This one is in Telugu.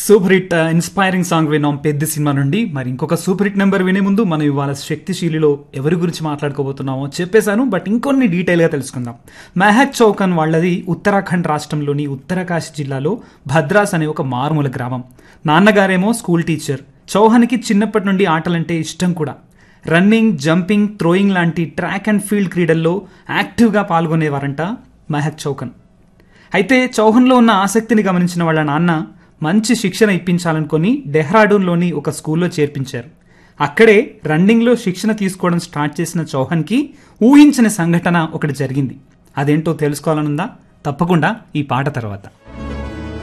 సూపర్ హిట్ ఇన్స్పైరింగ్ సాంగ్ విన్నాం పెద్ద సినిమా నుండి మరి ఇంకొక సూపర్ హిట్ నెంబర్ వినే ముందు మనం ఇవాళ శక్తిశీలిలో ఎవరి గురించి మాట్లాడుకోబోతున్నామో చెప్పేశాను బట్ ఇంకొన్ని డీటెయిల్గా తెలుసుకుందాం మెహక్ చౌకన్ వాళ్ళది ఉత్తరాఖండ్ రాష్ట్రంలోని ఉత్తరకాశి జిల్లాలో భద్రాస్ అనే ఒక మారుమూల గ్రామం నాన్నగారేమో స్కూల్ టీచర్ చౌహాన్కి చిన్నప్పటి నుండి ఆటలంటే ఇష్టం కూడా రన్నింగ్ జంపింగ్ థ్రోయింగ్ లాంటి ట్రాక్ అండ్ ఫీల్డ్ క్రీడల్లో యాక్టివ్గా పాల్గొనేవారంట మెహక్ చౌకన్ అయితే చౌహన్లో ఉన్న ఆసక్తిని గమనించిన వాళ్ళ నాన్న మంచి శిక్షణ ఇప్పించాలనుకొని డెహ్రాడూన్లోని ఒక స్కూల్లో చేర్పించారు అక్కడే రన్నింగ్లో శిక్షణ తీసుకోవడం స్టార్ట్ చేసిన చౌహన్కి ఊహించిన సంఘటన ఒకటి జరిగింది అదేంటో తెలుసుకోవాలనుందా తప్పకుండా ఈ పాట తర్వాత